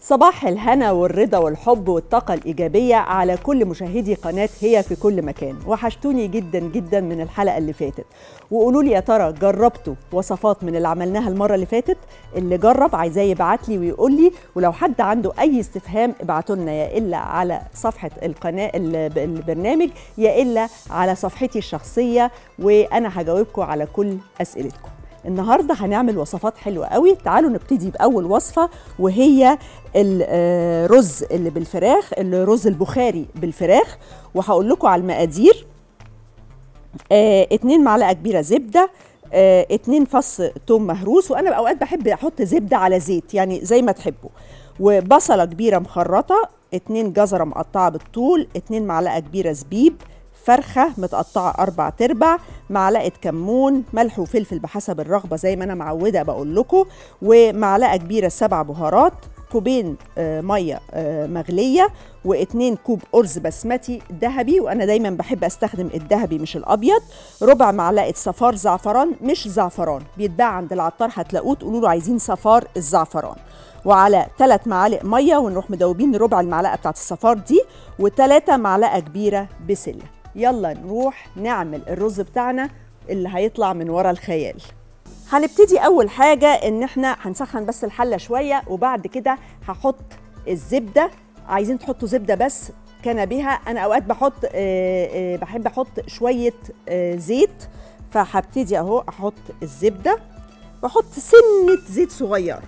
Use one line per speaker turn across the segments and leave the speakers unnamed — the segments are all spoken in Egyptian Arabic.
صباح الهنا والرضا والحب والطاقة الإيجابية على كل مشاهدي قناة هي في كل مكان وحشتوني جدا جدا من الحلقة اللي فاتت وقولوا لي يا ترى جربتوا وصفات من اللي عملناها المرة اللي فاتت اللي جرب عايزاه يبعت لي ويقول لي ولو حد عنده أي استفهام ابعتوا لنا يا إلا على صفحة القناة الب- البرنامج يا إلا على صفحتي الشخصية وأنا هجاوبكم على كل أسئلتكم النهارده هنعمل وصفات حلوه قوي تعالوا نبتدي باول وصفه وهي الرز اللي بالفراخ الرز البخاري بالفراخ وهقول لكم على المقادير آه، اتنين معلقه كبيره زبده آه، اتنين فص توم مهروس وانا اوقات بحب احط زبده على زيت يعني زي ما تحبوا وبصله كبيره مخرطه اتنين جزره مقطعه بالطول اتنين معلقه كبيره زبيب فرخه متقطعه اربع تربع معلقه كمون ملح وفلفل بحسب الرغبه زي ما انا معوده بقول لكم ومعلقه كبيره سبع بهارات كوبين آه، ميه آه، مغليه واتنين كوب ارز بسمتي ذهبي وانا دايما بحب استخدم الذهبي مش الابيض ربع معلقه صفار زعفران مش زعفران بيتباع عند العطار هتلاقوه تقولوا له عايزين صفار الزعفران وعلى ثلاث معالق ميه ونروح مدوبين ربع المعلقه بتاعت الصفار دي وثلاثه معلقه كبيره بسله يلا نروح نعمل الرز بتاعنا اللي هيطلع من ورا الخيال هنبتدي اول حاجه ان احنا هنسخن بس الحله شويه وبعد كده هحط الزبده عايزين تحطوا زبده بس كان بها انا اوقات بحط آه، آه، بحب احط شويه آه، زيت فهبتدي اهو احط الزبده بحط سنه زيت صغير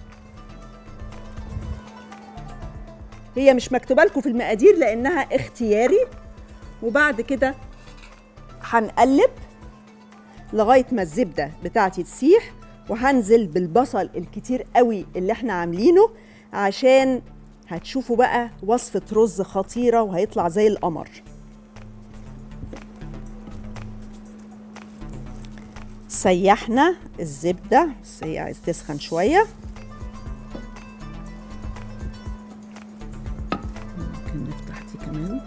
هي مش مكتوبه لكم في المقادير لانها اختياري وبعد كده هنقلب لغايه ما الزبده بتاعتي تسيح وهنزل بالبصل الكتير قوي اللي احنا عاملينه عشان هتشوفوا بقى وصفه رز خطيره وهيطلع زي القمر سيحنا الزبده بس هي عايز تسخن شويه ممكن نفتح دي كمان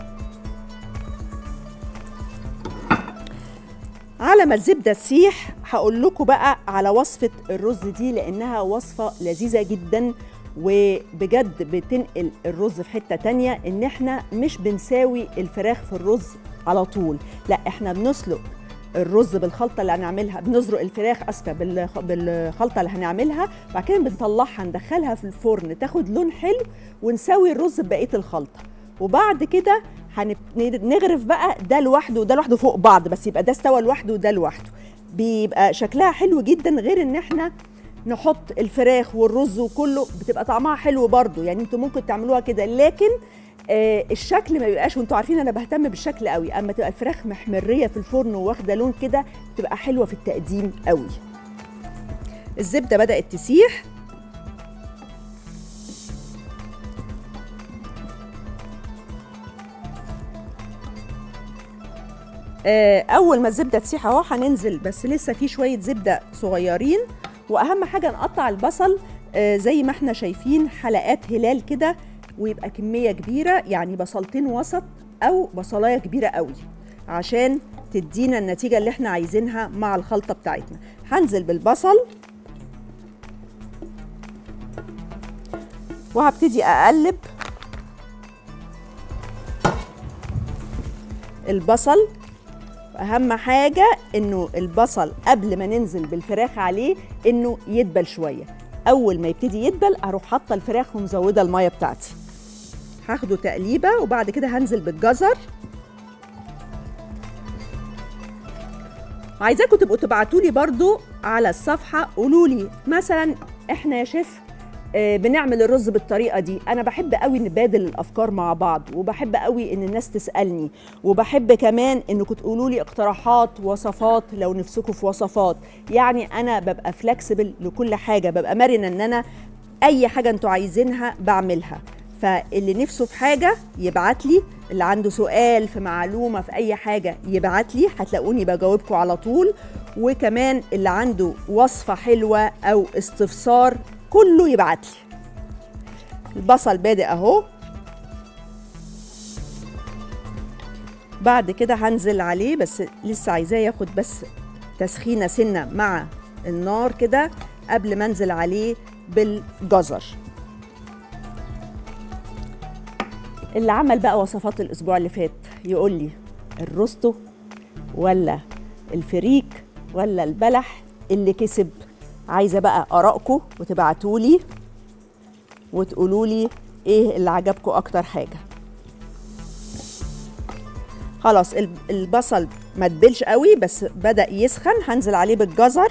على ما الزبده تسيح هقول لكم بقى على وصفه الرز دي لانها وصفه لذيذه جدا وبجد بتنقل الرز في حته تانية ان احنا مش بنساوي الفراخ في الرز على طول لا احنا بنسلق الرز بالخلطه اللي هنعملها بنزرق الفراخ اسفه بالخ- بالخلطه اللي هنعملها بعد كده بنطلعها ندخلها في الفرن تاخد لون حلو ونسوي الرز ببقيه الخلطه وبعد كده هنغرف بقى ده لوحده وده لوحده فوق بعض بس يبقى ده استوى لوحده وده لوحده بيبقى شكلها حلو جدا غير ان احنا نحط الفراخ والرز وكله بتبقى طعمها حلو برضو يعني انتوا ممكن تعملوها كده لكن آه الشكل ما بيبقاش وانتوا عارفين انا بهتم بالشكل قوي اما تبقى الفراخ محمريه في الفرن واخده لون كده بتبقى حلوه في التقديم قوي الزبده بدات تسيح آه، اول ما الزبده تسيح اهو هننزل بس لسه في شويه زبده صغيرين واهم حاجه نقطع البصل آه، زي ما احنا شايفين حلقات هلال كده ويبقى كميه كبيره يعني بصلتين وسط او بصلايه كبيره قوي عشان تدينا النتيجه اللي احنا عايزينها مع الخلطه بتاعتنا هنزل بالبصل وهبتدي اقلب البصل اهم حاجه انه البصل قبل ما ننزل بالفراخ عليه انه يدبل شويه اول ما يبتدي يدبل اروح حاطه الفراخ ومزوده الميه بتاعتي هاخده تقليبه وبعد كده هنزل بالجزر عايزاكم تبقوا تبعتوا لي برضو على الصفحه قولوا لي مثلا احنا يا شيف آه، بنعمل الرز بالطريقه دي انا بحب قوي نبادل الافكار مع بعض وبحب قوي ان الناس تسالني وبحب كمان انكم تقولوا لي اقتراحات وصفات لو نفسكم في وصفات يعني انا ببقى فلكسبل لكل حاجه ببقى مرنه ان انا اي حاجه انتوا عايزينها بعملها فاللي نفسه في حاجه يبعت لي اللي عنده سؤال في معلومه في اي حاجه يبعت لي هتلاقوني بجاوبكم على طول وكمان اللي عنده وصفه حلوه او استفسار كله يبعت لي البصل بادئ اهو بعد كده هنزل عليه بس لسه عايزاه ياخد بس تسخينه سنه مع النار كده قبل ما انزل عليه بالجزر اللي عمل بقى وصفات الاسبوع اللي فات يقول لي الروستو ولا الفريك ولا البلح اللي كسب عايزه بقى ارائكم وتبعتوا لي وتقولوا لي ايه اللي عجبكم اكتر حاجه خلاص البصل ما تبلش قوي بس بدا يسخن هنزل عليه بالجزر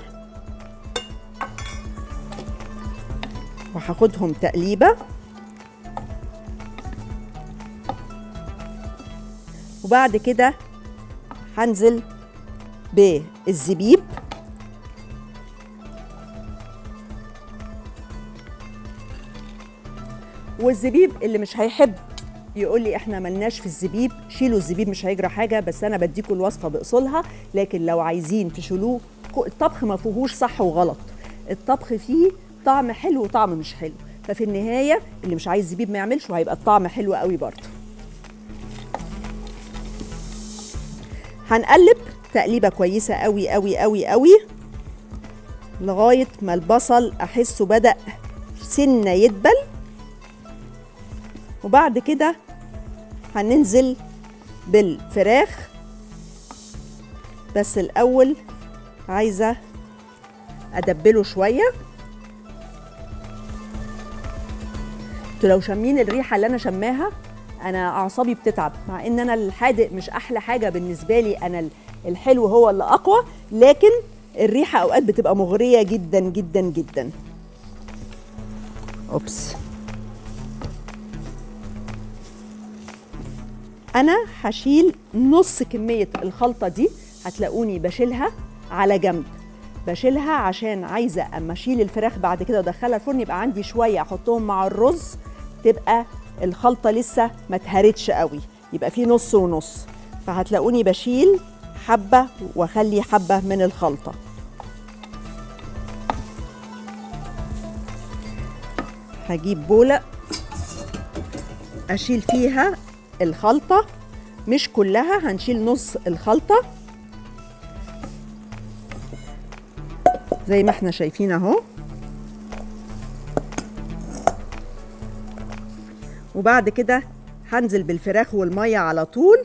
وهاخدهم تقليبه وبعد كده هنزل بالزبيب والزبيب اللي مش هيحب يقول لي احنا ملناش في الزبيب شيلوا الزبيب مش هيجرى حاجه بس انا بديكم الوصفه باصولها لكن لو عايزين تشيلوه الطبخ ما فيهوش صح وغلط الطبخ فيه طعم حلو وطعم مش حلو ففي النهايه اللي مش عايز زبيب ما يعملش وهيبقى الطعم حلو قوي برضه هنقلب تقليبه كويسه قوي قوي قوي قوي لغايه ما البصل احسه بدا سنه يدبل وبعد كده هننزل بالفراخ بس الاول عايزه ادبله شويه انتوا لو شامين الريحه اللي انا شماها انا اعصابي بتتعب مع ان انا الحادق مش احلى حاجه بالنسبه لي انا الحلو هو اللي اقوى لكن الريحه اوقات بتبقى مغريه جدا جدا جدا اوبس انا هشيل نص كميه الخلطه دي هتلاقوني بشيلها على جنب بشيلها عشان عايزه اما اشيل الفراخ بعد كده وادخلها الفرن يبقى عندي شويه احطهم مع الرز تبقى الخلطه لسه ما اتهرتش قوي يبقى في نص ونص فهتلاقوني بشيل حبه واخلي حبه من الخلطه هجيب بوله اشيل فيها الخلطه مش كلها هنشيل نص الخلطه زي ما احنا شايفين اهو وبعد كده هنزل بالفراخ والميه على طول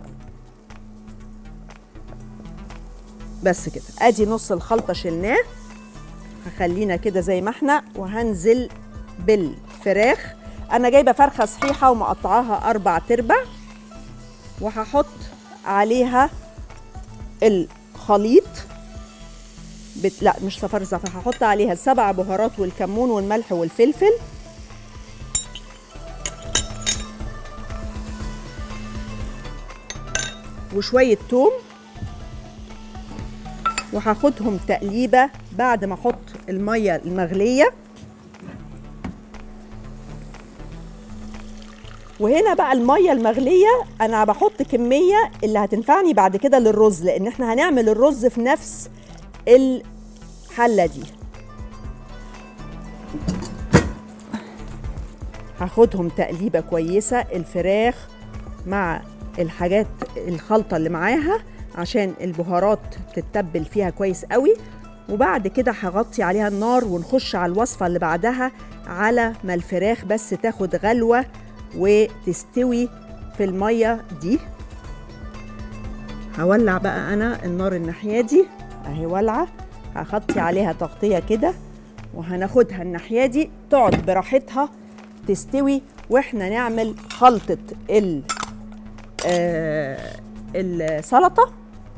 بس كده ادي نص الخلطه شلناه هخلينا كده زي ما احنا وهنزل بالفراخ انا جايبه فرخه صحيحه ومقطعاها اربع تربع وهحط عليها الخليط بت... لا مش صفار زعتر هحط عليها السبع بهارات والكمون والملح والفلفل وشويه توم وهاخدهم تقليبه بعد ما احط الميه المغليه وهنا بقى الميه المغليه انا بحط كميه اللي هتنفعني بعد كده للرز لان احنا هنعمل الرز في نفس الحله دي هاخدهم تقليبه كويسه الفراخ مع الحاجات الخلطه اللي معاها عشان البهارات تتبل فيها كويس قوي وبعد كده هغطي عليها النار ونخش على الوصفه اللي بعدها على ما الفراخ بس تاخد غلوه وتستوي في الميه دي هولع بقى انا النار الناحيه دي اهي ولعه هغطي عليها تغطيه كده وهناخدها الناحيه دي تقعد براحتها تستوي واحنا نعمل خلطه ال آه السلطه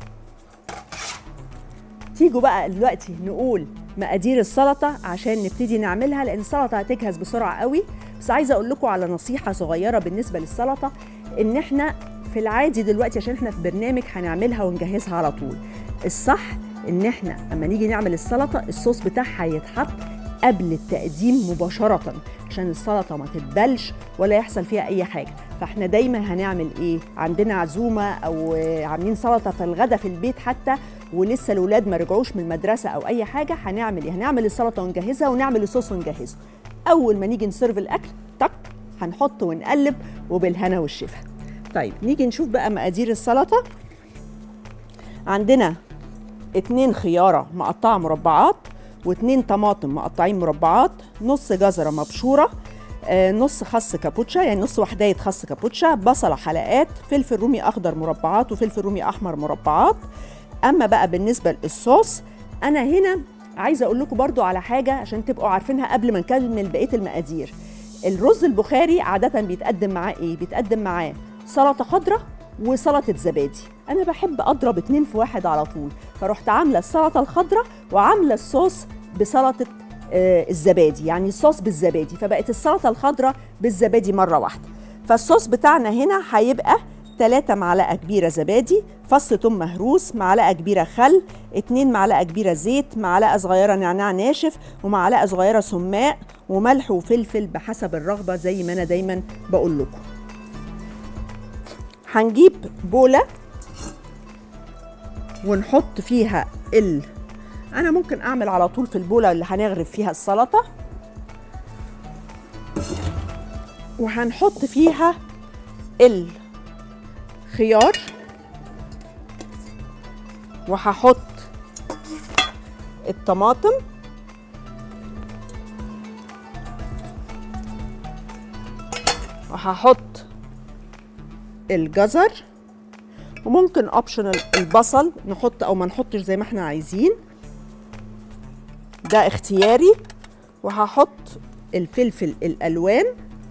تيجوا بقى دلوقتي نقول مقادير السلطه عشان نبتدي نعملها لان السلطه هتجهز بسرعه قوي بس عايزه اقول لكم على نصيحه صغيره بالنسبه للسلطه ان احنا في العادي دلوقتي عشان احنا في برنامج هنعملها ونجهزها على طول الصح ان احنا اما نيجي نعمل السلطه الصوص بتاعها يتحط قبل التقديم مباشره عشان السلطه ما تتبلش ولا يحصل فيها اي حاجه فاحنا دايما هنعمل ايه عندنا عزومه او عاملين سلطه في الغدا في البيت حتى ولسه الاولاد ما رجعوش من المدرسه او اي حاجه هنعمل ايه هنعمل السلطه ونجهزها ونعمل الصوص ونجهزه اول ما نيجي نسيرف الاكل تك هنحط ونقلب وبالهنا والشفا طيب نيجي نشوف بقى مقادير السلطه عندنا اتنين خياره مقطعه مربعات واتنين طماطم مقطعين مربعات نص جزره مبشوره آه، نص خس كابوتشا يعني نص وحدايه خس كابوتشا بصله حلقات فلفل رومي اخضر مربعات وفلفل رومي احمر مربعات اما بقى بالنسبه للصوص انا هنا عايزه اقول لكم برضو على حاجه عشان تبقوا عارفينها قبل ما نكمل بقيه المقادير الرز البخاري عاده بيتقدم معاه ايه بيتقدم معاه سلطه خضراء وسلطه زبادي انا بحب اضرب اتنين في واحد على طول فرحت عامله السلطه الخضراء وعامله الصوص بسلطه آه، الزبادي يعني الصوص بالزبادي فبقت السلطه الخضراء بالزبادي مره واحده فالصوص بتاعنا هنا هيبقى 3 معلقه كبيره زبادي فص ثوم مهروس معلقه كبيره خل 2 معلقه كبيره زيت معلقه صغيره نعناع ناشف ومعلقه صغيره سماق وملح وفلفل بحسب الرغبه زي ما انا دايما بقول لكم هنجيب بوله ونحط فيها ال انا ممكن اعمل على طول في البوله اللي هنغرف فيها السلطه وهنحط فيها الخيار وهحط الطماطم وهحط الجزر وممكن اوبشنال البصل نحط او ما نحطش زي ما احنا عايزين ده اختياري وهحط الفلفل الالوان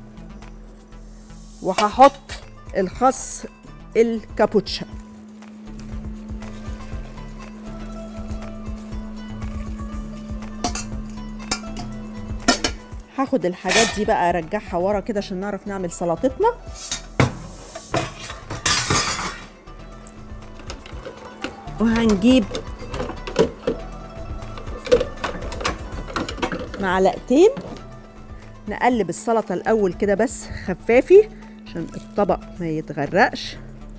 وهحط الخس الكابوتشا هاخد الحاجات دي بقى ارجعها ورا كده عشان نعرف نعمل سلطتنا وهنجيب معلقتين نقلب السلطة الأول كده بس خفافي عشان الطبق ما يتغرقش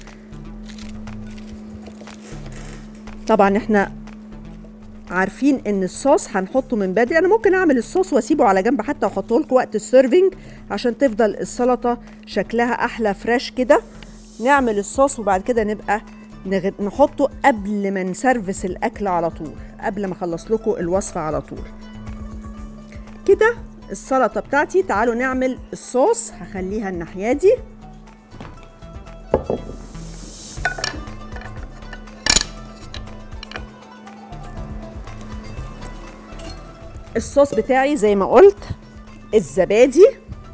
طبعا احنا عارفين ان الصوص هنحطه من بدري انا ممكن اعمل الصوص واسيبه على جنب حتى واحطه لكم وقت السيرفنج عشان تفضل السلطه شكلها احلى فريش كده نعمل الصوص وبعد كده نبقى نغ... نحطه قبل ما نسرفس الاكل على طول قبل ما اخلص لكم الوصفه على طول كده السلطه بتاعتي تعالوا نعمل الصوص هخليها الناحيه دي الصوص بتاعي زي ما قلت الزبادي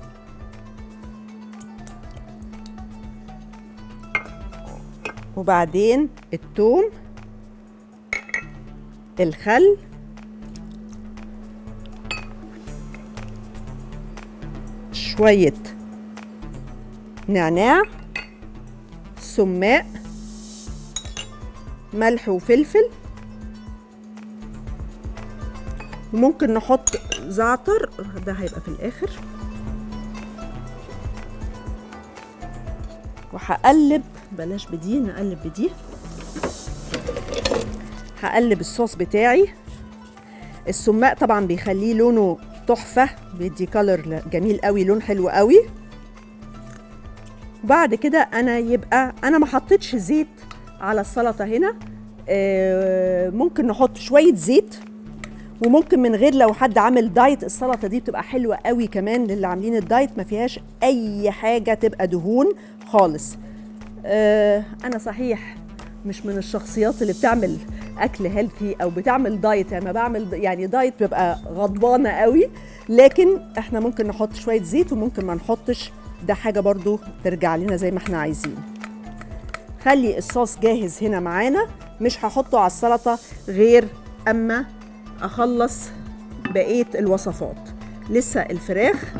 وبعدين الثوم الخل شوية نعناع سماق ملح وفلفل وممكن نحط زعتر ده هيبقى في الاخر وهقلب بلاش بدي نقلب بدي هقلب الصوص بتاعي السماق طبعا بيخليه لونه تحفة بيدي كولر جميل قوي لون حلو قوي وبعد كده انا يبقى انا ما حطيتش زيت على السلطة هنا آه، ممكن نحط شوية زيت وممكن من غير لو حد عامل دايت السلطه دي بتبقى حلوه قوي كمان للي عاملين الدايت ما فيهاش اي حاجه تبقى دهون خالص آه انا صحيح مش من الشخصيات اللي بتعمل اكل هيلثي او بتعمل دايت يعني ما بعمل يعني دايت ببقى غضبانه قوي لكن احنا ممكن نحط شويه زيت وممكن ما نحطش ده حاجه برضو ترجع لنا زي ما احنا عايزين خلي الصوص جاهز هنا معانا مش هحطه على السلطه غير اما اخلص بقيه الوصفات لسه الفراخ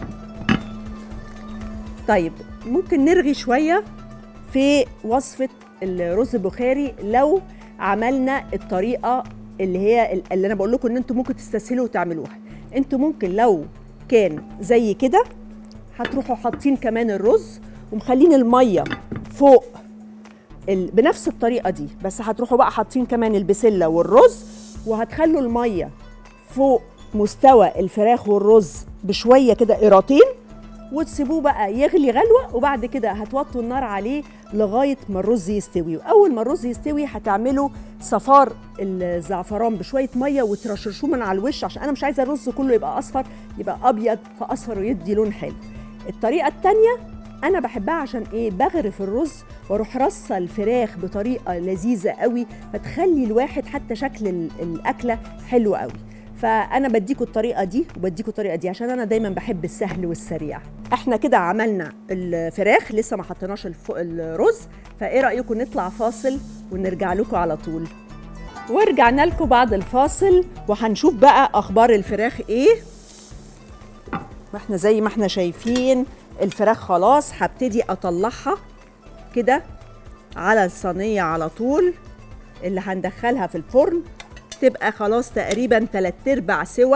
طيب ممكن نرغي شويه في وصفه الرز البخاري لو عملنا الطريقه اللي هي اللي انا بقول لكم ان انتم ممكن تستسهلوا وتعملوها انتوا ممكن لو كان زي كده هتروحوا حاطين كمان الرز ومخلين الميه فوق ال... بنفس الطريقه دي بس هتروحوا بقى حاطين كمان البسله والرز وهتخلوا الميه فوق مستوى الفراخ والرز بشويه كده قيراطين وتسيبوه بقى يغلي غلوه وبعد كده هتوطوا النار عليه لغايه ما الرز يستوي واول ما الرز يستوي هتعملوا صفار الزعفران بشويه ميه وترششوه من على الوش عشان انا مش عايزه الرز كله يبقى اصفر يبقى ابيض فاصفر ويدي لون حلو الطريقه الثانيه انا بحبها عشان ايه بغرف الرز واروح رصه الفراخ بطريقه لذيذه قوي فتخلي الواحد حتى شكل الاكله حلو قوي فانا بديكوا الطريقه دي وبديكوا الطريقه دي عشان انا دايما بحب السهل والسريع احنا كده عملنا الفراخ لسه ما حطيناش الف... الرز فايه رايكم نطلع فاصل ونرجع لكم على طول ورجعنا لكم بعد الفاصل وهنشوف بقى اخبار الفراخ ايه واحنا زي ما احنا شايفين الفراخ خلاص هبتدي اطلعها كده على الصينيه على طول اللي هندخلها في الفرن تبقى خلاص تقريبا تلات ارباع سوا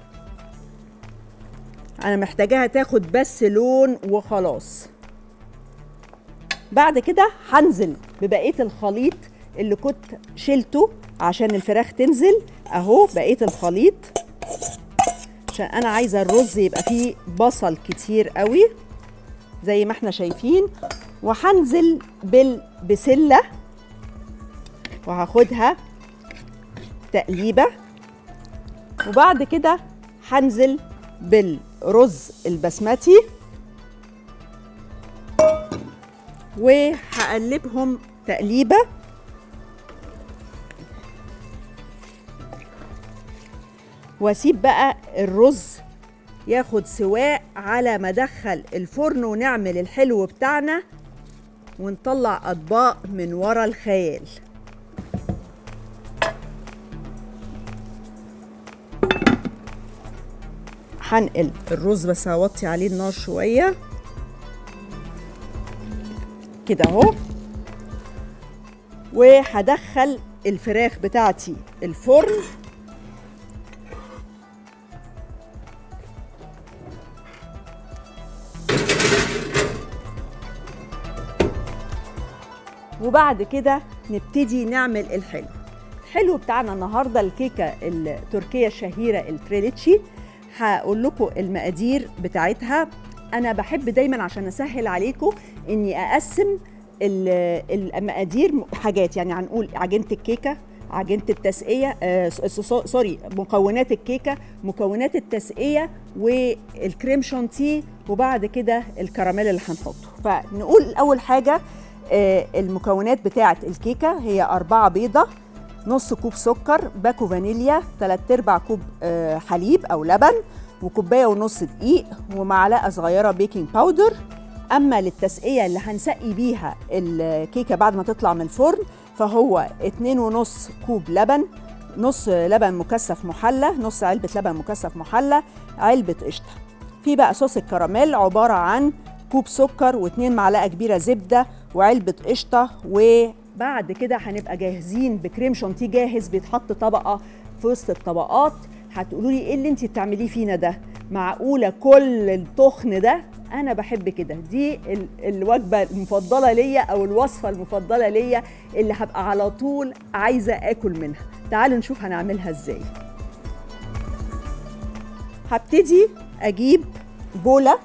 انا محتاجاها تاخد بس لون وخلاص بعد كده هنزل ببقيه الخليط اللي كنت شلته عشان الفراخ تنزل اهو بقيه الخليط عشان انا عايزه الرز يبقى فيه بصل كتير قوي زي ما احنا شايفين وهنزل بالبسله وهاخدها تقليبه وبعد كده هنزل بالرز البسمتي وهقلبهم تقليبه واسيب بقى الرز ياخد سواء على ما ادخل الفرن ونعمل الحلو بتاعنا ونطلع اطباق من ورا الخيال هنقل الرز بس هوطي عليه النار شويه كده اهو وهدخل الفراخ بتاعتي الفرن وبعد كده نبتدي نعمل الحلو الحلو بتاعنا النهارده الكيكه التركيه الشهيره التريليتشي هقول لكم المقادير بتاعتها انا بحب دايما عشان اسهل عليكم اني اقسم المقادير حاجات يعني هنقول عجينه الكيكه عجينه التسقيه آه سوري مكونات الكيكه مكونات التسقيه والكريم شانتيه وبعد كده الكراميل اللي هنحطه فنقول اول حاجه آه المكونات بتاعه الكيكه هي أربعة بيضة نص كوب سكر باكو فانيليا 3 ارباع كوب آه حليب او لبن وكوبايه ونص دقيق ومعلقه صغيره بيكنج باودر اما للتسقيه اللي هنسقي بيها الكيكه بعد ما تطلع من الفرن فهو اتنين ونص كوب لبن نص لبن مكثف محلى نص علبه لبن مكثف محلى علبه قشطه في بقى صوص الكراميل عباره عن كوب سكر واتنين معلقه كبيره زبده وعلبه قشطه وبعد كده هنبقى جاهزين بكريم شانتيه جاهز بيتحط طبقه في وسط الطبقات هتقولوا لي ايه اللي انت بتعمليه فينا ده معقوله كل التخن ده انا بحب كده دي ال الوجبه المفضله ليا او الوصفه المفضله ليا اللي هبقى على طول عايزه اكل منها تعالوا نشوف هنعملها ازاي هبتدي اجيب بوله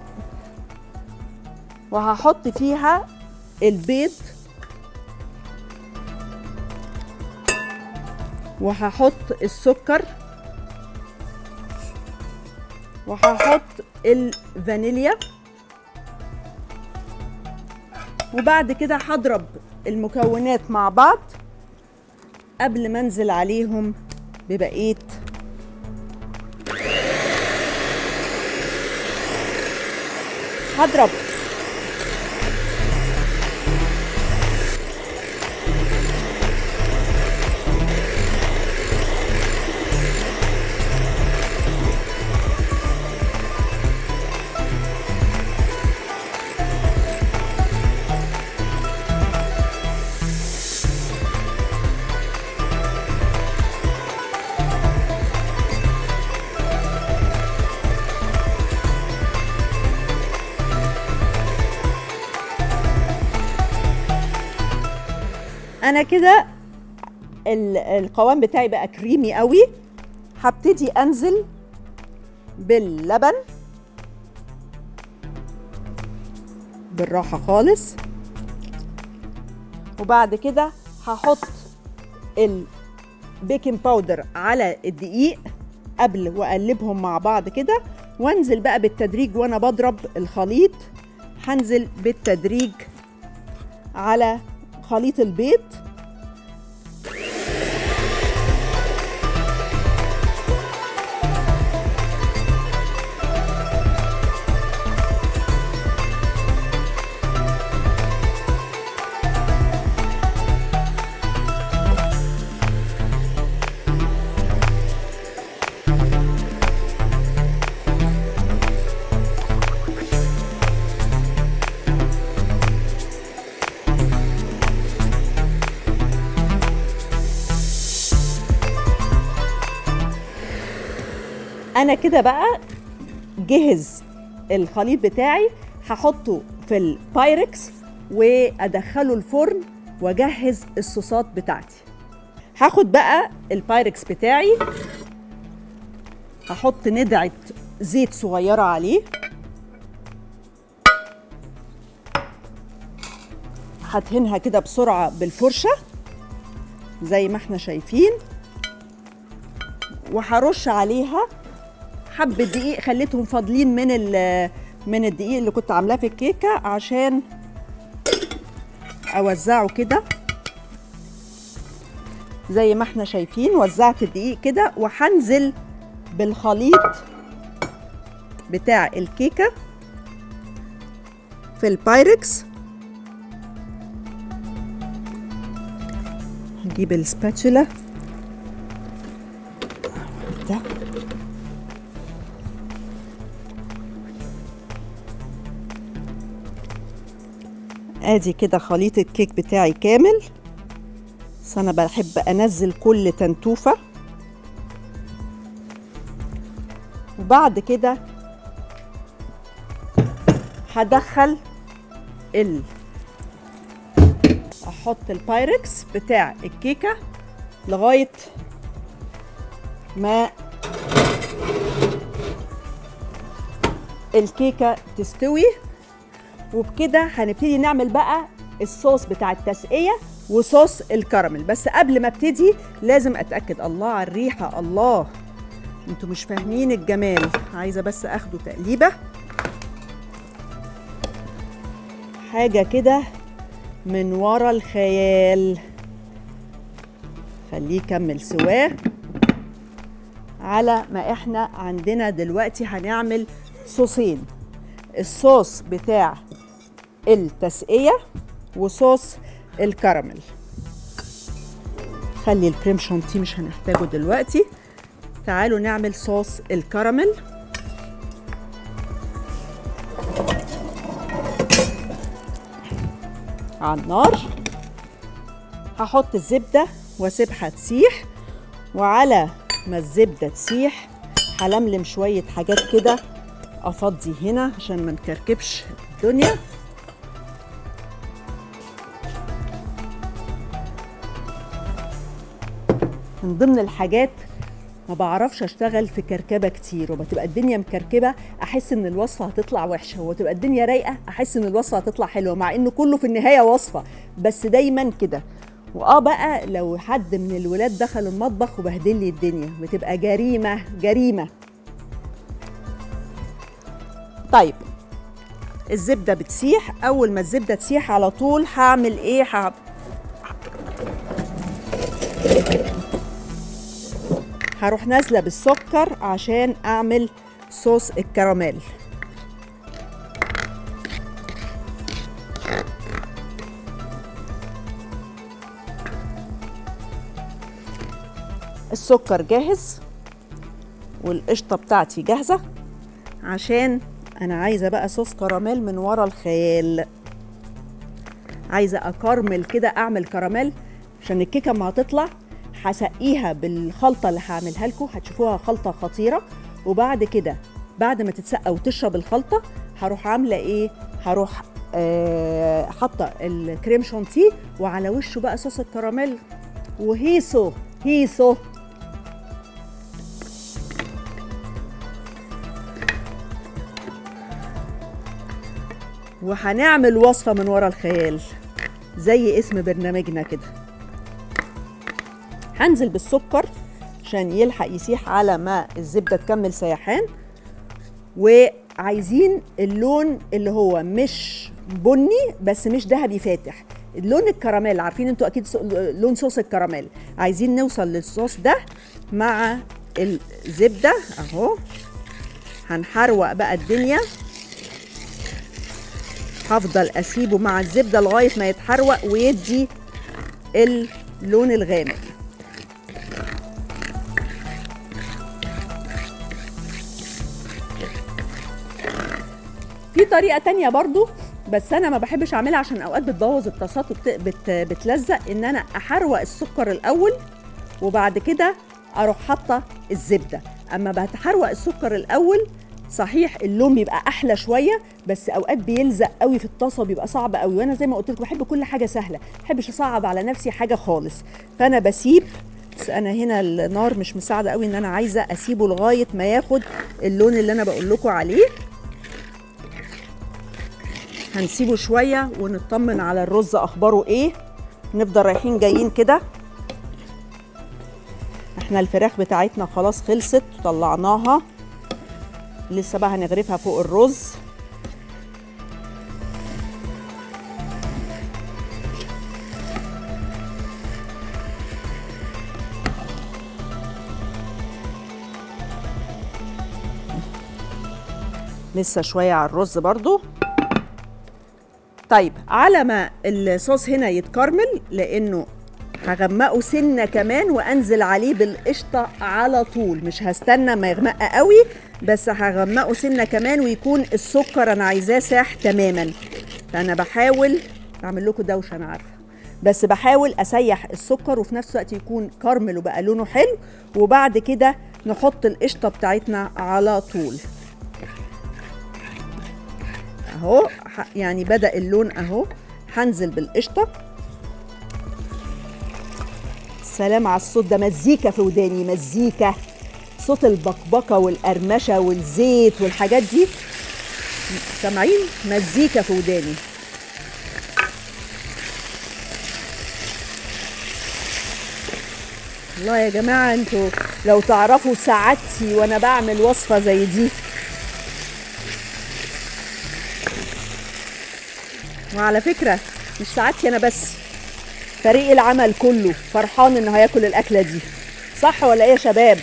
وهحط فيها البيض وهحط السكر وهحط الفانيليا وبعد كده هضرب المكونات مع بعض قبل ما انزل عليهم ببقيه هضرب انا كده القوام بتاعي بقى كريمي قوي هبتدي انزل باللبن بالراحة خالص وبعد كده هحط البيكنج باودر على الدقيق قبل واقلبهم مع بعض كده وانزل بقى بالتدريج وانا بضرب الخليط هنزل بالتدريج على خليط البيض انا كده بقى جهز الخليط بتاعي هحطه في البايركس وادخله الفرن واجهز الصوصات بتاعتي هاخد بقى البايركس بتاعي هحط ندعه زيت صغيره عليه هدهنها كده بسرعه بالفرشه زي ما احنا شايفين وهرش عليها حبه دقيق خليتهم فاضلين من من الدقيق اللي كنت عاملاه في الكيكه عشان اوزعه كده زي ما احنا شايفين وزعت الدقيق كده وهنزل بالخليط بتاع الكيكه في البايركس هجيب السباتشولا ده ادي كده خليط الكيك بتاعي كامل بس انا بحب انزل كل تنتوفه وبعد كده هدخل ال احط البايركس بتاع الكيكه لغايه ما الكيكه تستوي وبكده هنبتدي نعمل بقى الصوص بتاع التسقيه وصوص الكراميل بس قبل ما ابتدي لازم اتاكد الله على الريحه الله انتوا مش فاهمين الجمال عايزه بس اخده تقليبه حاجه كده من ورا الخيال خليه يكمل سواه على ما احنا عندنا دلوقتي هنعمل صوصين الصوص بتاع التسقية وصوص الكراميل خلي الكريم شانتيه مش هنحتاجه دلوقتي تعالوا نعمل صوص الكراميل على النار هحط الزبدة واسيبها تسيح وعلى ما الزبدة تسيح هلملم شوية حاجات كده افضي هنا عشان ما نكركبش الدنيا من ضمن الحاجات ما بعرفش اشتغل في كركبه كتير وبتبقى الدنيا مكركبه احس ان الوصفه هتطلع وحشه وتبقى الدنيا رايقه احس ان الوصفه هتطلع حلوه مع انه كله في النهايه وصفه بس دايما كده واه بقى لو حد من الولاد دخل المطبخ وبهدل لي الدنيا بتبقى جريمه جريمه طيب الزبده بتسيح اول ما الزبده تسيح على طول هعمل ايه ه... هروح نازله بالسكر عشان اعمل صوص الكراميل السكر جاهز والقشطه بتاعتي جاهزه عشان انا عايزه بقى صوص كراميل من ورا الخيال عايزه اكرمل كده اعمل كراميل عشان الكيكه ما هتطلع هسقيها بالخلطه اللي هعملها لكم هتشوفوها خلطه خطيره وبعد كده بعد ما تتسقى وتشرب الخلطه هروح عامله ايه هروح آه حاطه الكريم شانتيه وعلى وشه بقى صوص الكراميل وهيصو هيصو وهنعمل وصفة من ورا الخيال زي اسم برنامجنا كده هنزل بالسكر عشان يلحق يسيح على ما الزبدة تكمل سيحان وعايزين اللون اللي هو مش بني بس مش ذهبي فاتح اللون الكراميل عارفين انتوا اكيد سو- لون صوص الكراميل عايزين نوصل للصوص ده مع الزبدة اهو هنحروق بقى الدنيا هفضل اسيبه مع الزبدة لغاية ما يتحروق ويدي اللون الغامق في طريقة تانية برضو بس أنا ما بحبش أعملها عشان أوقات بتبوظ الطاسات وبتلزق إن أنا أحروق السكر الأول وبعد كده أروح حاطة الزبدة أما بتحروق السكر الأول صحيح اللون بيبقى احلى شويه بس اوقات بيلزق قوي في الطاسه بيبقى صعب قوي وانا زي ما قلت لكم بحب كل حاجه سهله ما بحبش اصعب على نفسي حاجه خالص فانا بسيب بس انا هنا النار مش مساعده قوي ان انا عايزه اسيبه لغايه ما ياخد اللون اللي انا بقول لكم عليه هنسيبه شويه ونطمن على الرز اخباره ايه نفضل رايحين جايين كده احنا الفراخ بتاعتنا خلاص خلصت وطلعناها لسه بقى هنغرفها فوق الرز لسه شوية على الرز برضو طيب على ما الصوص هنا يتكرمل لانه هغمقه سنه كمان وانزل عليه بالقشطه على طول مش هستنى ما يغمق قوي بس هغمقه سنه كمان ويكون السكر انا عايزاه ساح تماما فانا بحاول اعمل لكم دوشه انا عارفه بس بحاول اسيح السكر وفي نفس الوقت يكون كرمل وبقى لونه حلو وبعد كده نحط القشطه بتاعتنا على طول اهو ح- يعني بدا اللون اهو هنزل بالقشطه سلام على الصوت ده مزيكا في وداني مزيكا صوت البقبقه والقرمشه والزيت والحاجات دي سامعين مزيكا في وداني والله يا جماعه انتوا لو تعرفوا سعادتي وانا بعمل وصفه زي دي وعلى فكره مش سعادتي انا بس فريق العمل كله فرحان انه هياكل الاكله دي صح ولا ايه يا شباب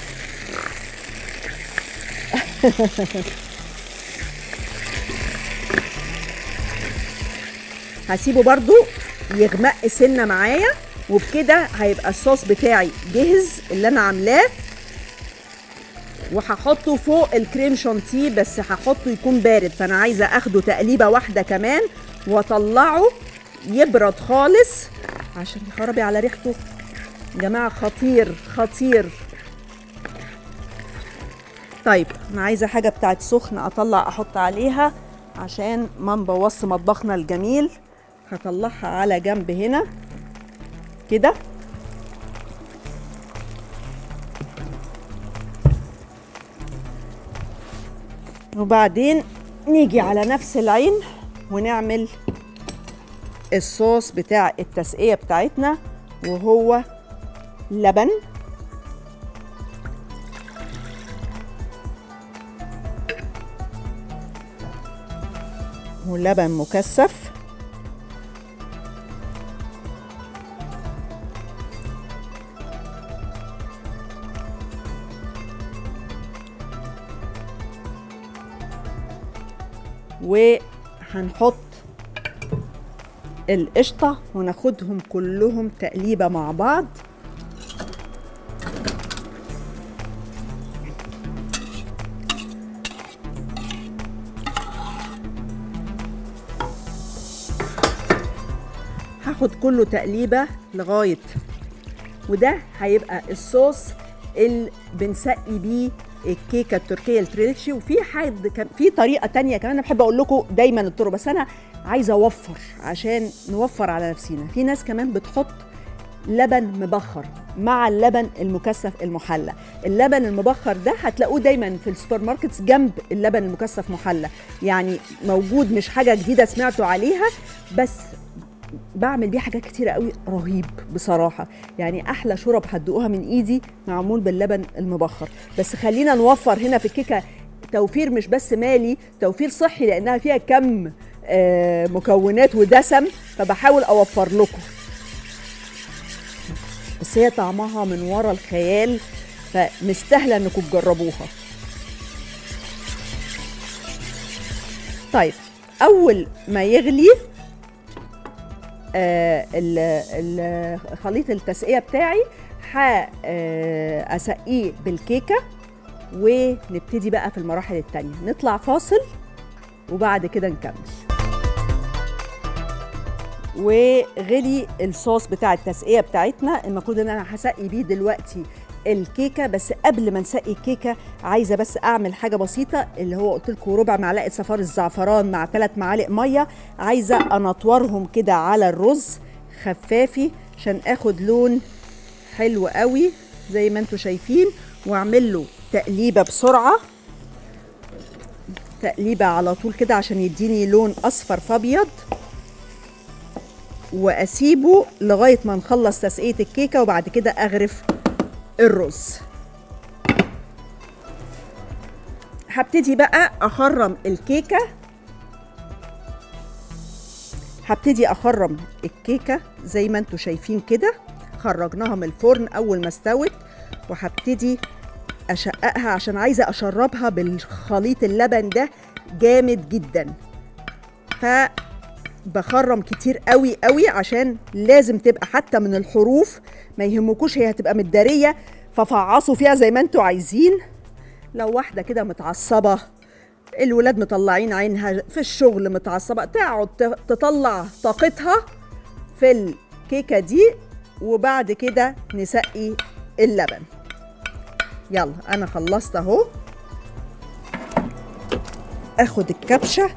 هسيبه برضو يغمق سنه معايا وبكده هيبقى الصوص بتاعي جهز اللي انا عاملاه وهحطه فوق الكريم شانتيه بس هحطه يكون بارد فانا عايزه اخده تقليبه واحده كمان واطلعه يبرد خالص عشان خرابي على ريحته يا جماعه خطير خطير طيب انا عايزه حاجه بتاعت سخن اطلع احط عليها عشان ما نبوظش مطبخنا الجميل هطلعها على جنب هنا كده وبعدين نيجي على نفس العين ونعمل الصوص بتاع التسقية بتاعتنا وهو لبن ولبن مكثف وهنحط القشطة وناخدهم كلهم تقليبة مع بعض هاخد كله تقليبة لغاية وده هيبقى الصوص اللي بنسقي بيه الكيكه التركيه التريليتشي وفي حد كان في طريقه تانية كمان انا بحب اقول لكم دايما الطرق بس انا عايزه اوفر عشان نوفر على نفسينا في ناس كمان بتحط لبن مبخر مع اللبن المكثف المحلى اللبن المبخر ده هتلاقوه دايما في السوبر ماركتس جنب اللبن المكثف محلى يعني موجود مش حاجه جديده سمعتوا عليها بس بعمل بيه حاجات كتيرة قوي رهيب بصراحة يعني أحلى شرب هتدوقوها من إيدي معمول باللبن المبخر بس خلينا نوفر هنا في الكيكة توفير مش بس مالي توفير صحي لأنها فيها كم آه مكونات ودسم فبحاول أوفر لكم بس هي طعمها من ورا الخيال فمستاهلة إنكم تجربوها طيب أول ما يغلي آه خليط التسقيه بتاعي هسقيه بالكيكه ونبتدي بقى في المراحل التانية نطلع فاصل وبعد كده نكمل وغلي الصوص بتاع التسقيه بتاعتنا المفروض ان انا هسقي بيه دلوقتي الكيكه بس قبل ما نسقي الكيكه عايزه بس اعمل حاجه بسيطه اللي هو قلت لكم ربع معلقه صفار الزعفران مع ثلاث معالق ميه عايزه انطورهم كده على الرز خفافي عشان اخد لون حلو قوي زي ما انتم شايفين واعمل له تقليبه بسرعه تقليبه على طول كده عشان يديني لون اصفر فابيض واسيبه لغايه ما نخلص تسقيه الكيكه وبعد كده اغرف الرز هبتدي بقى اخرم الكيكه هبتدي اخرم الكيكه زي ما انتم شايفين كده خرجناها من الفرن اول ما استوت وهبتدي اشققها عشان عايزه اشربها بالخليط اللبن ده جامد جدا فبخرم كتير قوي قوي عشان لازم تبقى حتى من الحروف ما يهمكوش هي هتبقى متداريه ففعصوا فيها زي ما انتوا عايزين لو واحده كده متعصبه الولاد مطلعين عينها في الشغل متعصبه تقعد تطلع طاقتها في الكيكه دي وبعد كده نسقي اللبن يلا انا خلصت اهو اخد الكبشه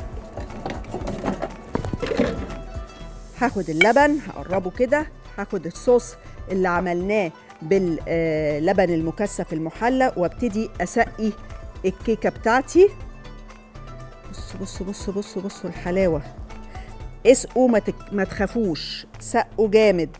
هاخد اللبن هقربه كده هاخد الصوص اللي عملناه باللبن المكثف المحلى وابتدي اسقي الكيكه بتاعتي بصوا بصوا بصوا بصوا بصوا الحلاوه اسقوا ما, تك... ما تخافوش سقوا جامد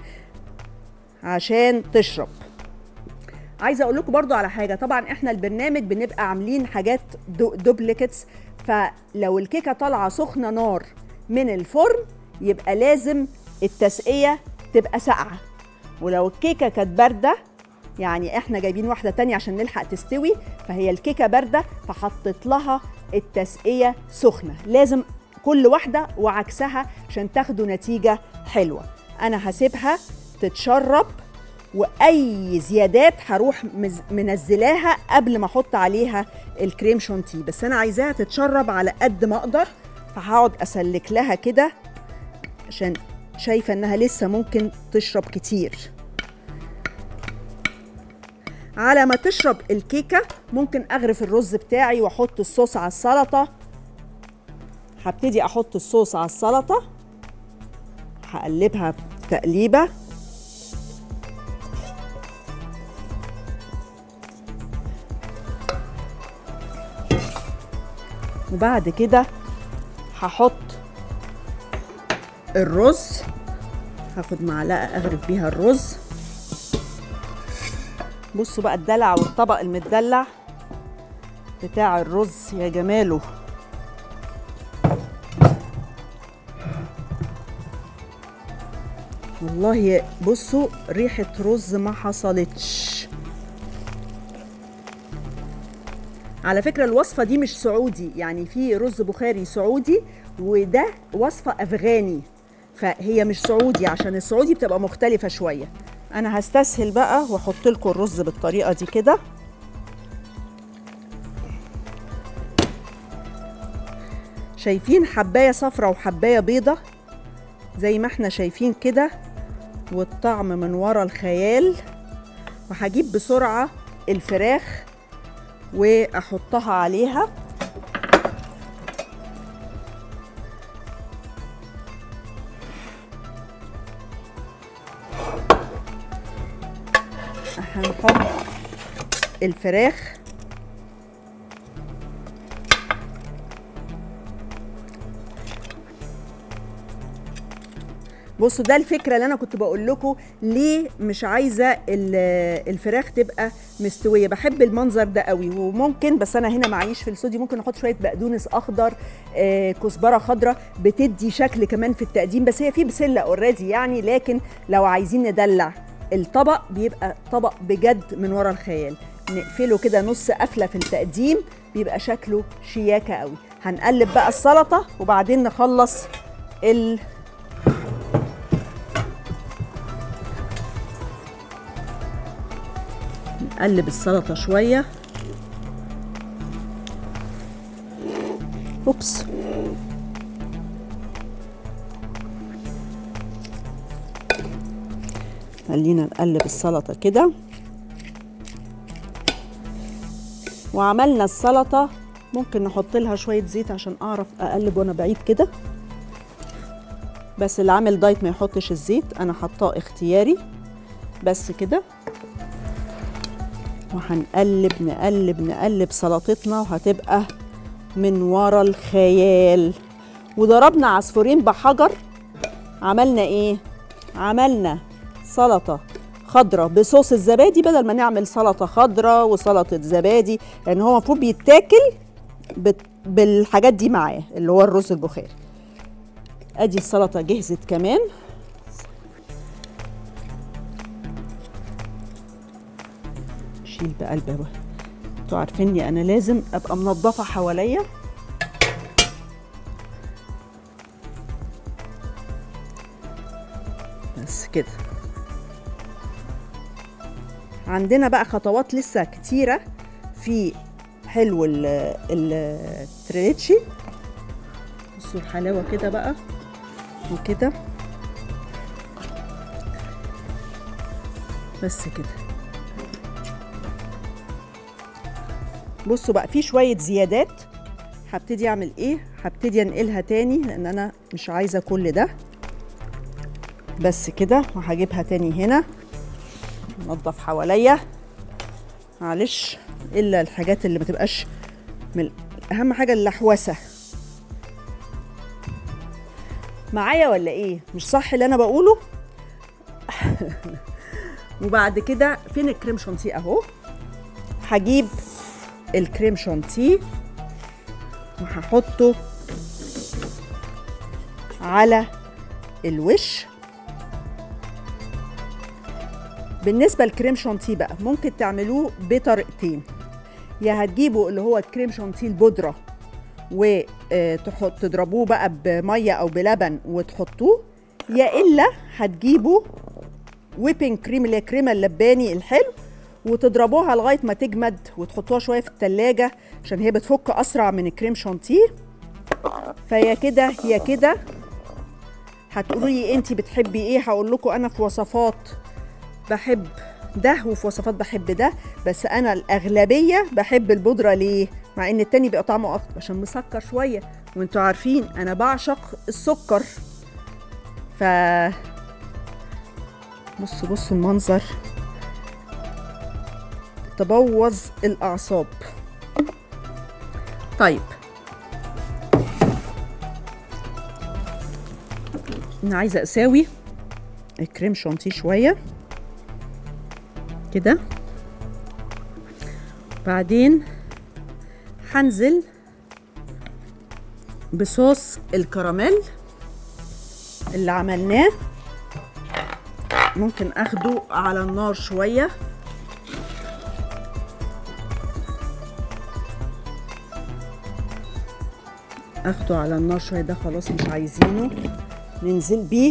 عشان تشرب عايزه اقول لكم برضو على حاجه طبعا احنا البرنامج بنبقى عاملين حاجات دو دوبليكتس فلو الكيكه طالعه سخنه نار من الفرن يبقى لازم التسقيه تبقى ساقعه ولو الكيكه كانت بارده يعني احنا جايبين واحده تانية عشان نلحق تستوي فهي الكيكه بارده فحطيت لها التسقيه سخنه لازم كل واحده وعكسها عشان تاخدوا نتيجه حلوه انا هسيبها تتشرب واي زيادات هروح منزلاها قبل ما احط عليها الكريم شانتيه بس انا عايزاها تتشرب على قد ما اقدر فهقعد اسلك لها كده عشان شايفه انها لسه ممكن تشرب كتير على ما تشرب الكيكه ممكن اغرف الرز بتاعي واحط الصوص على السلطه هبتدي احط الصوص على السلطه هقلبها تقليبه وبعد كده هحط الرز هاخد معلقه اغرف بيها الرز بصوا بقى الدلع والطبق المدلع بتاع الرز يا جماله والله بصوا ريحة رز ما حصلتش على فكرة الوصفة دي مش سعودي يعني في رز بخاري سعودي وده وصفة أفغاني فهي مش سعودي عشان السعودي بتبقى مختلفة شوية أنا هستسهل بقى وأحط لكم الرز بالطريقة دي كده شايفين حباية صفرة وحباية بيضة زي ما احنا شايفين كده والطعم من ورا الخيال وهجيب بسرعة الفراخ واحطها عليها هنحط الفراخ بصوا ده الفكره اللي انا كنت بقول لكم ليه مش عايزه ال- الفراخ تبقى مستويه بحب المنظر ده قوي وممكن بس انا هنا معيش في الاستوديو ممكن احط شويه بقدونس اخضر آه، كزبره خضراء بتدي شكل كمان في التقديم بس هي في بسله اوريدي يعني لكن لو عايزين ندلع الطبق بيبقى طبق بجد من ورا الخيال نقفله كده نص قفله في التقديم بيبقى شكله شياكه قوي هنقلب بقى السلطه وبعدين نخلص ال نقلب السلطه شويه اوبس خلينا نقلب السلطه كده وعملنا السلطه ممكن نحط لها شويه زيت عشان اعرف اقلب وانا بعيد كده بس اللي عامل دايت ما يحطش الزيت انا حطاه اختياري بس كده وهنقلب نقلب نقلب سلطتنا وهتبقى من ورا الخيال وضربنا عصفورين بحجر عملنا ايه عملنا سلطه خضراء بصوص الزبادي بدل ما نعمل سلطه خضراء وسلطه زبادي لان هو المفروض بيتاكل بت- بالحاجات دي معاه اللي هو الرز البخاري ادي السلطه جهزت كمان شيل بقى البابا انتوا عارفيني انا لازم ابقى منظفه حواليا بس كده عندنا بقى خطوات لسه كتيره في حلو ال- التريليتشي بصوا الحلاوه كده بقى وكده بس كده بصوا بقى في شويه زيادات هبتدي اعمل ايه هبتدي انقلها تاني لان انا مش عايزه كل ده بس كده وهجيبها تاني هنا انضف حواليا معلش الا الحاجات اللي ما تبقاش من اهم حاجه اللحوسه معايا ولا ايه مش صح اللي انا بقوله وبعد كده فين الكريم شانتيه اهو هجيب الكريم شانتيه وهحطه على الوش بالنسبة للكريم شانتيه بقى ممكن تعملوه بطريقتين يا هتجيبوا اللي هو الكريم شانتيه البودرة وتحط تضربوه بقى بمية أو بلبن وتحطوه يا إلا هتجيبوا ويبنج كريم اللي هي كريمة اللباني الحلو وتضربوها لغاية ما تجمد وتحطوها شوية في التلاجة عشان هي بتفك أسرع من الكريم شانتيه فيا كده يا كده هتقولوا لي انت بتحبي ايه هقول لكم انا في وصفات بحب ده وفي وصفات بحب ده بس انا الاغلبيه بحب البودره ليه مع ان التاني بيبقى طعمه اكتر عشان مسكر شويه وانتوا عارفين انا بعشق السكر ف بصوا بصوا المنظر تبوظ الاعصاب طيب انا عايزه اساوي الكريم شانتيه شويه كده بعدين هنزل بصوص الكراميل اللي عملناه ممكن اخده على النار شويه اخده على النار شويه ده خلاص مش عايزينه ننزل بيه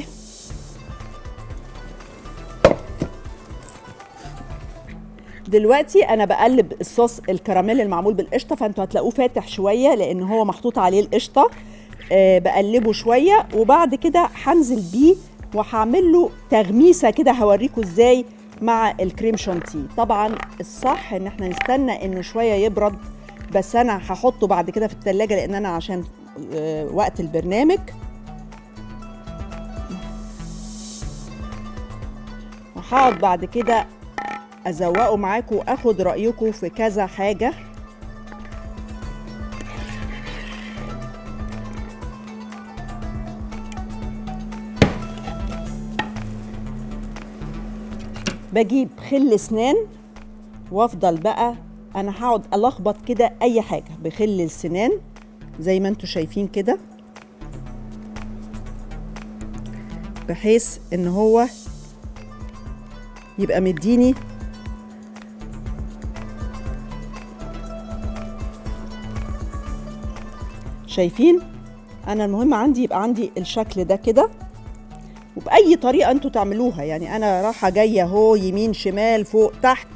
دلوقتي انا بقلب الصوص الكراميل المعمول بالقشطه فانتوا هتلاقوه فاتح شويه لان هو محطوط عليه القشطه أه بقلبه شويه وبعد كده هنزل بيه وهعمل له تغميسه كده هوريكم ازاي مع الكريم شانتيه طبعا الصح ان احنا نستنى انه شويه يبرد بس انا هحطه بعد كده في التلاجة لان انا عشان أه وقت البرنامج وهقعد بعد كده ازوقه معاكم واخد رايكم في كذا حاجه بجيب خل اسنان وافضل بقى انا هقعد الخبط كده اي حاجه بخل السنان زي ما انتم شايفين كده بحيث ان هو يبقى مديني شايفين انا المهم عندي يبقى عندي الشكل ده كده وباي طريقه انتوا تعملوها يعني انا رايحه جايه اهو يمين شمال فوق تحت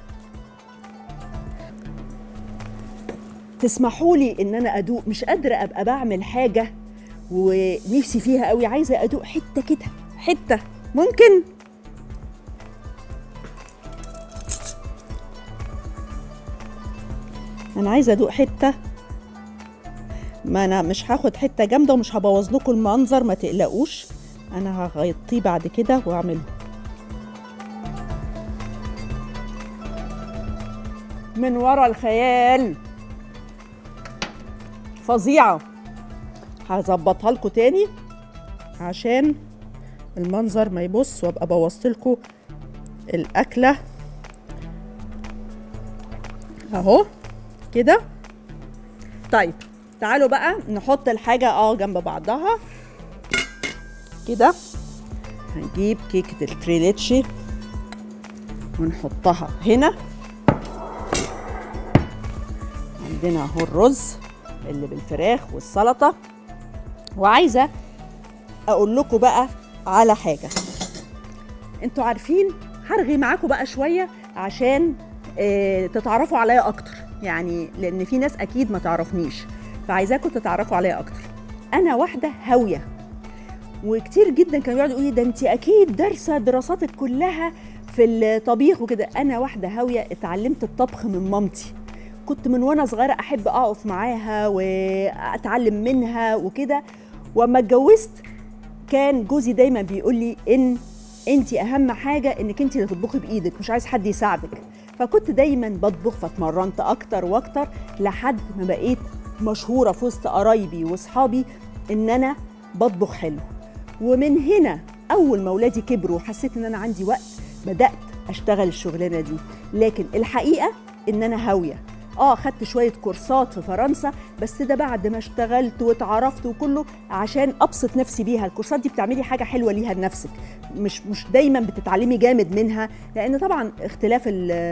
تسمحوا لي ان انا ادوق مش قادره ابقى بعمل حاجه ونفسي فيها قوي عايزه ادوق حته كده حته ممكن انا عايزه ادوق حته ما انا مش هاخد حته جامده ومش هبوظ لكم المنظر ما تقلقوش انا هغطيه بعد كده واعمله من ورا الخيال فظيعه هظبطها لكم تاني عشان المنظر ما يبص وابقى بوظت لكم الاكله اهو كده طيب تعالوا بقى نحط الحاجه اه جنب بعضها كده هنجيب كيكه التريليتشي ونحطها هنا عندنا اهو الرز اللي بالفراخ والسلطه وعايزه اقول لكم بقى على حاجه انتوا عارفين هرغي معاكم بقى شويه عشان اه تتعرفوا عليا اكتر يعني لان في ناس اكيد ما تعرفنيش فعايزاكم تتعرفوا عليا اكتر انا واحده هاويه وكتير جدا كانوا يقعدوا يقولوا ده انت اكيد دارسه دراساتك كلها في الطبيخ وكده انا واحده هاويه اتعلمت الطبخ من مامتي كنت من وانا صغيره احب اقف معاها واتعلم منها وكده واما اتجوزت كان جوزي دايما بيقول لي ان انت اهم حاجه انك انت اللي تطبخي بايدك مش عايز حد يساعدك فكنت دايما بطبخ فاتمرنت اكتر واكتر لحد ما بقيت مشهوره في وسط قرايبي واصحابي ان انا بطبخ حلو ومن هنا اول ما ولادي كبروا وحسيت ان انا عندي وقت بدات اشتغل الشغلانه دي لكن الحقيقه ان انا هاويه اه خدت شويه كورسات في فرنسا بس ده بعد ما اشتغلت واتعرفت وكله عشان ابسط نفسي بيها الكورسات دي بتعملي حاجه حلوه ليها لنفسك مش مش دايما بتتعلمي جامد منها لان طبعا اختلاف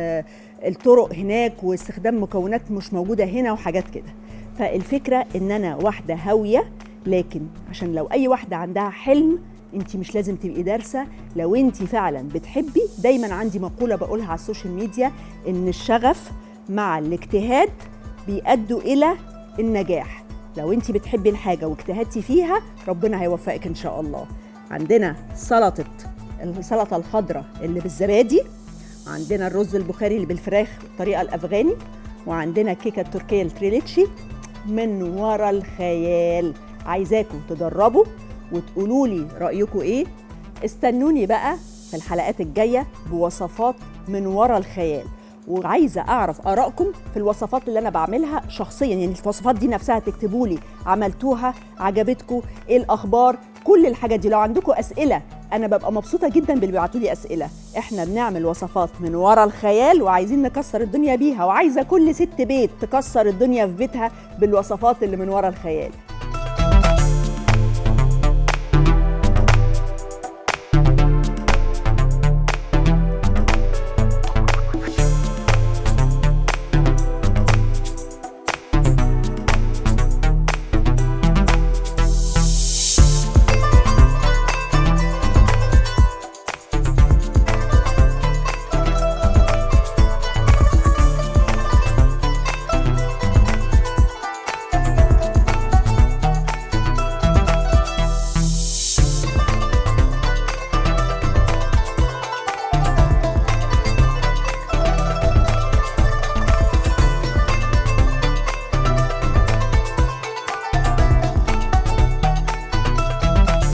الطرق هناك واستخدام مكونات مش موجوده هنا وحاجات كده فالفكره ان انا واحده هاويه لكن عشان لو اي واحده عندها حلم انت مش لازم تبقي دارسه لو انت فعلا بتحبي دايما عندي مقوله بقولها على السوشيال ميديا ان الشغف مع الاجتهاد بيأدوا الى النجاح لو انت بتحبي الحاجه واجتهدتي فيها ربنا هيوفقك ان شاء الله عندنا سلطه السلطه الخضراء اللي بالزبادي عندنا الرز البخاري اللي بالفراخ الطريقه الافغاني وعندنا كيكه التركيه التريليتشي من ورا الخيال عايزاكم تجربوا وتقولوا لي رايكم ايه استنوني بقى في الحلقات الجايه بوصفات من ورا الخيال وعايزه اعرف ارائكم في الوصفات اللي انا بعملها شخصيا يعني الوصفات دي نفسها تكتبوا لي عملتوها عجبتكم ايه الاخبار كل الحاجات دي لو عندكم اسئله انا ببقى مبسوطه جدا باللي بيبعتوا لي اسئله احنا بنعمل وصفات من ورا الخيال وعايزين نكسر الدنيا بيها وعايزه كل ست بيت تكسر الدنيا في بيتها بالوصفات اللي من ورا الخيال